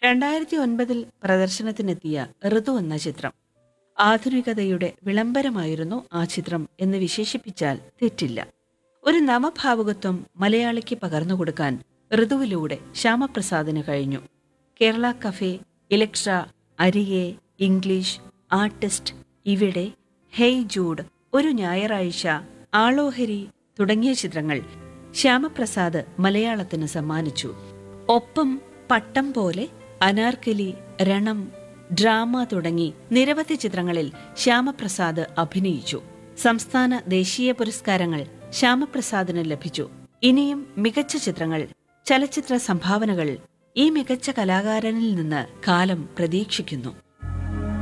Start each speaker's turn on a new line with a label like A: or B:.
A: രണ്ടായിരത്തി ഒൻപതിൽ പ്രദർശനത്തിനെത്തിയ ഋതു എന്ന ചിത്രം ആധുനികതയുടെ വിളംബരമായിരുന്നു ആ ചിത്രം എന്ന് വിശേഷിപ്പിച്ചാൽ തെറ്റില്ല ഒരു നവഭാവുകത്വം മലയാളിക്ക് പകർന്നുകൊടുക്കാൻ ഋതുവിലൂടെ ശ്യാമപ്രസാദിന് കഴിഞ്ഞു കേരള കഫേ ഇലക്ട്ര അരിയെ ഇംഗ്ലീഷ് ആർട്ടിസ്റ്റ് ഇവിടെ ഹെയ് ജൂഡ് ഒരു ഞായറാഴ്ച ആളോഹരി തുടങ്ങിയ ചിത്രങ്ങൾ ശ്യാമപ്രസാദ് മലയാളത്തിന് സമ്മാനിച്ചു ഒപ്പം പട്ടം പോലെ അനാർക്കലി രണം ഡ്രാമ തുടങ്ങി നിരവധി ചിത്രങ്ങളിൽ ശ്യാമപ്രസാദ് അഭിനയിച്ചു സംസ്ഥാന ദേശീയ പുരസ്കാരങ്ങൾ ശ്യാമപ്രസാദിന് ലഭിച്ചു ഇനിയും മികച്ച ചിത്രങ്ങൾ ചലച്ചിത്ര സംഭാവനകൾ ഈ മികച്ച കലാകാരനിൽ നിന്ന് കാലം പ്രതീക്ഷിക്കുന്നു